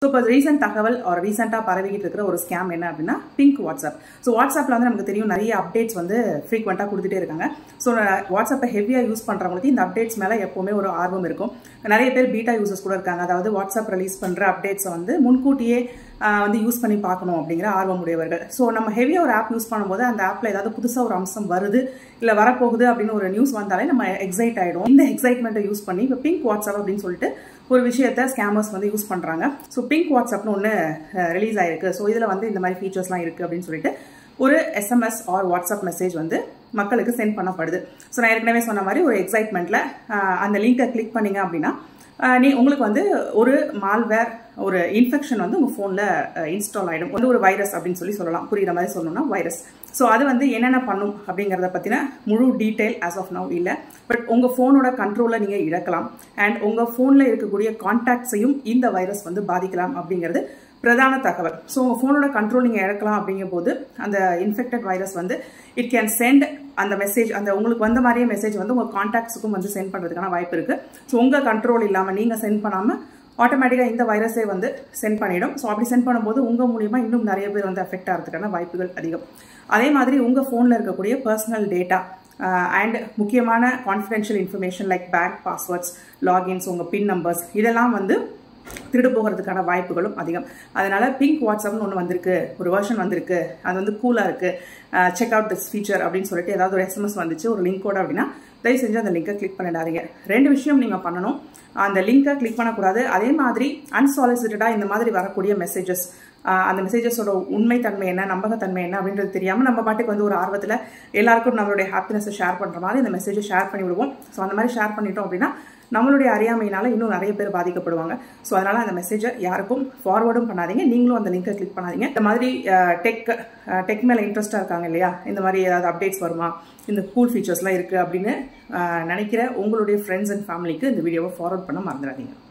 இப்போ ரீசெண்ட் தகவல் ஒரு ரீசெண்டாக பரவிக்கிட்டு இருக்கிற ஒரு ஸ்கேம் என்ன அப்படின்னா பிங்க் வாட்ஸ்அப் ஸோ வாட்ஸ்அப்பில் வந்து நமக்கு தெரியும் நிறைய அப்டேட்ஸ் வந்து ஃப்ரீக்வெண்ட்டாக கொடுத்துட்டே இருக்காங்க ஸோ வாட்ஸ்அப்பை ஹெவியாக யூஸ் பண்ணுறவங்களுக்கு இந்த அப்டேட்ஸ் மேலே எப்போவுமே ஒரு ஆர்வம் இருக்கும் நிறைய பேர் பீட்டா யூசர்ஸ் கூட இருக்காங்க அதாவது வாட்ஸ்அப் ரிலீஸ் பண்ணுற அப்டேட்ஸை வந்து முன்கூட்டியே வந்து யூஸ் பண்ணி பார்க்கணும் அப்படிங்கிற ஆர்வம் உடையவர்கள் ஸோ நம்ம ஹெவியாக ஒரு ஆப் யூஸ் பண்ணும்போது அந்த ஆப்பில் ஏதாவது புதுசாக ஒரு அம்சம் வருது இல்லை வரப்போகுது அப்படின்னு ஒரு நியூஸ் வந்தாலே நம்ம எக்ஸைட் ஆகிடும் இந்த எக்ஸைட்மெண்ட்டை யூஸ் பண்ணி இப்போ பிங்க் வாட்ஸ்அப் அப்படின்னு சொல்லிட்டு ஒரு விஷயத்த ஸ்கேமர்ஸ் வந்து யூஸ் பண்ணுறாங்க ஸோ பிங்க் வாட்ஸ்அப்னு ஒன்று ரிலீஸ் ஆயிருக்கு ஸோ இதில் வந்து இந்த மாதிரி ஃபீச்சர்ஸ்லாம் இருக்குது அப்படின்னு சொல்லிட்டு ஒரு எஸ்எம்எஸ் ஆர் வாட்ஸ்அப் மெசேஜ் வந்து மக்களுக்கு சென்ட் பண்ணப்படுது ஸோ நான் ஏற்கனவே சொன்ன மாதிரி ஒரு எக்ஸைட்மெண்ட்டில் அந்த லிங்கை கிளிக் பண்ணிங்க அப்படின்னா நீ உங்களுக்கு வந்து ஒரு மால்வேர் ஒரு இன்ஃபெக்ஷன் வந்து உங்கள் ஃபோனில் இன்ஸ்டால் ஆகிடும் வந்து ஒரு வைரஸ் அப்படின்னு சொல்லி சொல்லலாம் புரியுற மாதிரி சொல்லணும்னா வைரஸ் ஸோ அது வந்து என்னென்ன பண்ணும் அப்படிங்கிறத பற்றின முழு டீட்டெயில் ஆஸ் ஆஃப் நவ் இல்லை பட் உங்கள் ஃபோனோட கண்ட்ரோலை நீங்கள் இழக்கலாம் அண்ட் உங்கள் ஃபோனில் இருக்கக்கூடிய கான்டாக்ட்ஸையும் இந்த வைரஸ் வந்து பாதிக்கலாம் அப்படிங்கிறது பிரதான தகவல் ஸோ உங்கள் ஃபோனோட கண்ட்ரோல் நீங்கள் இழக்கலாம் அப்படிங்கும் போது அந்த இன்ஃபெக்டட் வைரஸ் வந்து இட் கேன் சென்ட் அந்த மெசேஜ் அந்த உங்களுக்கு வந்த மாதிரியே மெசேஜ் வந்து உங்கள் கான்டாக்ட்ஸுக்கும் வந்து சென்ட் பண்ணுறதுக்கான வாய்ப்பு இருக்குது ஸோ உங்கள் கண்ட்ரோல் இல்லாமல் நீங்கள் சென்ட் பண்ணாமல் ஆட்டோமேட்டிக்காக இந்த வைரஸே வந்து சென்ட் பண்ணிடும் ஸோ அப்படி சென்ட் பண்ணும்போது உங்கள் மூலியமாக இன்னும் நிறைய பேர் வந்து அஃபெக்ட் ஆகிறதுக்கான வாய்ப்புகள் அதிகம் அதே மாதிரி உங்கள் ஃபோனில் இருக்கக்கூடிய பர்சனல் டேட்டா அண்ட் முக்கியமான confidential information like bank passwords logins உங்கள் பின் நம்பர்ஸ் இதெல்லாம் வந்து திருடு போகிறதுக்கான வாய்ப்புகளும் அதிகம் அதனால் பிங்க் வாட்ஸ்அப்னு ஒன்று வந்திருக்கு ஒரு வெர்ஷன் வந்திருக்கு அது வந்து கூலாக இருக்குது செக் அவுட் திஸ் ஃபீச்சர் அப்படின்னு சொல்லிட்டு ஏதாவது ஒரு எஸ்எம்எஸ் வந்துச்சு ஒரு லிங்கோட அப்படின்னா தயவு செஞ்சு அந்த லிங்கை கிளிக் பண்ணிடாதீங்க ரெண்டு விஷயம் நீங்கள் பண்ணணும் அந்த லிங்கை கிளிக் பண்ணக்கூடாது அதே மாதிரி அன்சாலிசிட்டடாக இந்த மாதிரி வரக்கூடிய மெசேஜஸ் அந்த மெசேஜஸோட உண்மைத்தன்மை என்ன நம்பகத்தன்மை என்ன அப்படின்றது தெரியாமல் நம்ம பாட்டுக்கு வந்து ஒரு ஆர்வத்தில் எல்லாருக்கும் நம்மளுடைய ஹாப்பினஸை ஷேர் பண்ணுற மாதிரி இந்த மெசேஜை ஷேர் பண்ணி விடுவோம் ஸோ அந்த மாதிரி ஷேர் பண்ணிட்டோம் அப்படின்னா நம்மளுடைய அறியாமையினால இன்னும் நிறைய பேர் பாதிக்கப்படுவாங்க ஸோ அதனால் அந்த மெசேஜை யாருக்கும் ஃபார்வர்டும் பண்ணாதீங்க நீங்களும் அந்த லிங்கை கிளிக் பண்ணாதீங்க இந்த மாதிரி டெக் டெக் மேலே இன்ட்ரெஸ்ட்டாக இருக்காங்க இல்லையா இந்த மாதிரி ஏதாவது அப்டேட்ஸ் வருமா இந்த கூல் ஃபீச்சர்ஸ்லாம் இருக்குது அப்படின்னு நினைக்கிற உங்களுடைய ஃப்ரெண்ட்ஸ் அண்ட் ஃபேமிலிக்கு இந்த வீடியோவை ஃபார்வர்ட் பண்ண மறந்துடாதீங்க